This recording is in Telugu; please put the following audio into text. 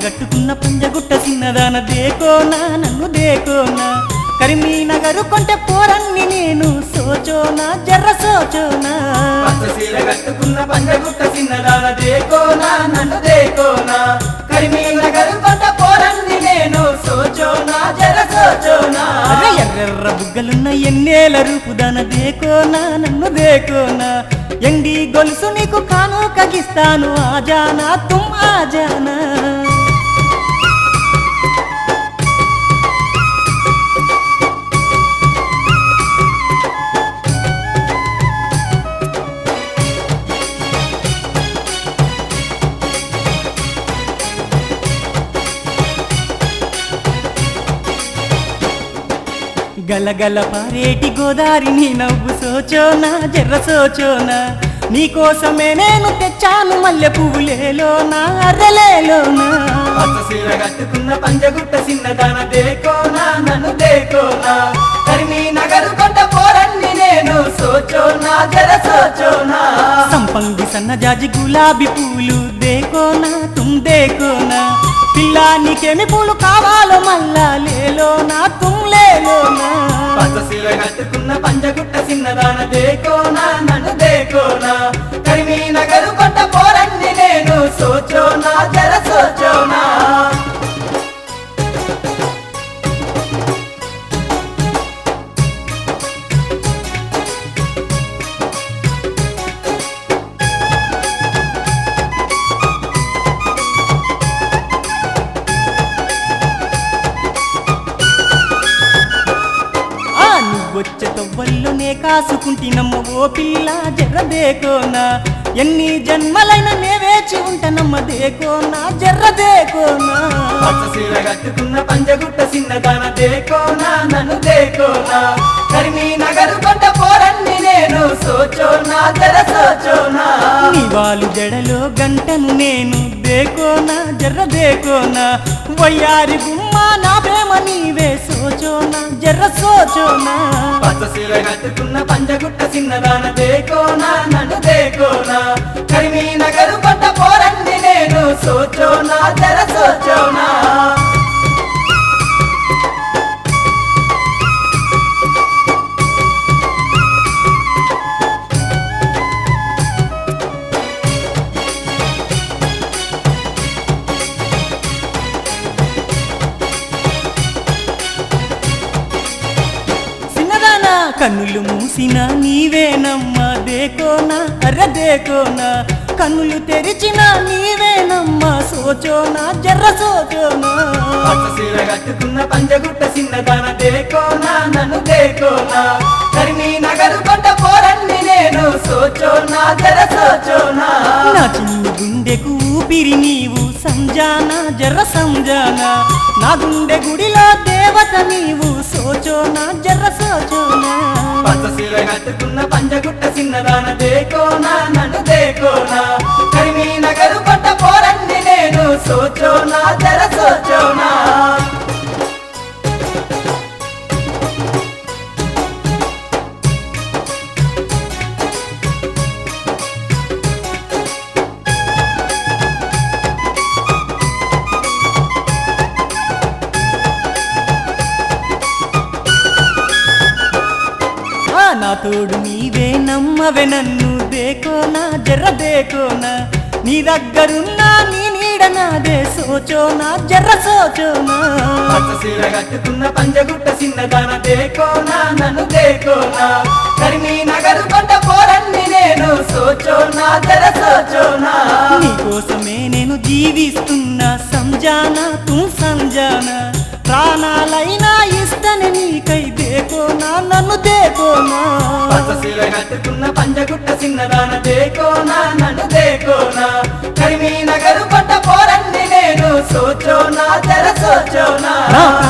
కట్టుకున్న పంజగుట్ట చిన్నదాన దేకోనా నన్ను దేకోనా కరిమీ నగరు కొంటె పోరన్ని నేను సోచోనా జర్ర సోచోనా పచ్చ సీర కట్టుకున్న పంజగుట్ట చిన్నదాన దేకోనా నన్ను దేకోనా కరిమీ నగరు కొంట పోరంది నేను సోచోనా జర సోచోనా అరే ఎర్రెర్ర బుగ్గలున్న ఎన్నేల రూపుదాన దేకోనా నన్ను దేకోనా ఎండి గొలుసు నీకు కాను కగిస్తాను ఆజానా తుమ్ ఆజానా గలగల పారేటి గోదారి నీ నవ్వు సోచోనా జర్ర సోచోనా నీకోసమే నేను తెచ్చాను మల్లె పువ్వులేలోనా అర్రలేలోనా పచ్చ సీర కట్టుకున్న పంజగుట్ట చిన్నదాన దేకోనా నన్ను దేకోనా కరిమీ నగరు కొంట పోరంది నేను సోచోనా జర సోచోనా సంపంగి సన్నజాజి గులాబీ పూలు దేకోనా తుమ్ దేకోనా పిల్లా నీకేమి పూలు కావాలో మల్లా లేలోనా తుమ్ లేలోనా పచ్చ సీర కట్టుకున్న పంజగుట్ట చిన్నదాన దేకోనా నన్ను దేకోనా కరిమీ నగరు కొంట పోరంది నేను సోచోనా జర సోచోనా ఆ నువ్వొచ్చే తవ్వల్లోనే కాసుకుంటినమ్మ ఓ పిల్ల జర్ర దేకోనా ఎన్ని జన్మలైన నే వేచి ఉంటానమ్మ దేకోనా జర్ర దేకోనా పచ్చ సీర కట్టుకున్న పంజగుట్ట చిన్నదాన దేకోనా నన్ను దేకోనా కరిమీ నగరు కొంట పోరంది నేను సోచోనా జర సోచోనా నీవాలు జడలో గంటను నేను దేకోనా జర్ర దేకోనా వయ్యారి గుమ్మ నా ప్రేమ నీవే సోచోనా జర్ర సోచోనా పచ్చ సీర కట్టుకున్న పంజగుట్ట చిన్నదాన దేకోనా నన్ను దేకోనా కరిమీ నగరు కొంట పోరంది నేను సోచోనా జర సోచోనా సిన్నదానా కన్నులు మూసిన నీవేనమ్మా దేకోనా అర్ర దేకోనా కన్నులు తెరిచిన నీవేనమ్మా సోచోనా జర్ర సోచోనా పచ్చ సీర కట్టుకున్న పంజగుట్ట చిన్నదాన దేకోనా నన్ను దేకోనా కరిమీ నగరు కొంట పోరంది నేను సోచోనా జర సోచోనా నా చిన్ని గుండెకు ఊపిరి నీవు సంజానా జర్ర సంజానా నా గుండె గుడిలో దేవత నీవు సోచోనా జర్ర సోచోనా పచ్చ సీర కట్టుకున్న పంజగుట్ట చిన్నదాన దేకోనా నన్ను దేకోనా కరిమీ నగరు కొంట పోరంది నేను సోచోనా జర సోచోనా ఆ నా తోడు నీవే నమ్మవే నన్ను దేకోనా జర్ర దేకోనా నీ దగ్గరున్నా నీ నీడ నాదే సోచోనా జర్ర సోచోనా పచ్చ సీర కట్టుకున్న పంజగుట్ట చిన్నదాన దేకోనా నన్ను దేకోనా కరిమీ నగరు కొంట పోరంది నేను సోచోనా జర సోచోనా నీకోసమే నేను జీవిస్తున్నా సంజానా తూ సంజానా ప్రాణాలైనా ఇస్తని నీకై దేకోనా నన్ను దేకోనా పచ్చ సీర కట్టుకున్న పంజగుట్ట చిన్నదాన దేకోనా నన్ను దేకోనా కరిమీ నగరు కొంట పోరంది నేను సోచోనా జర సోచోనా నా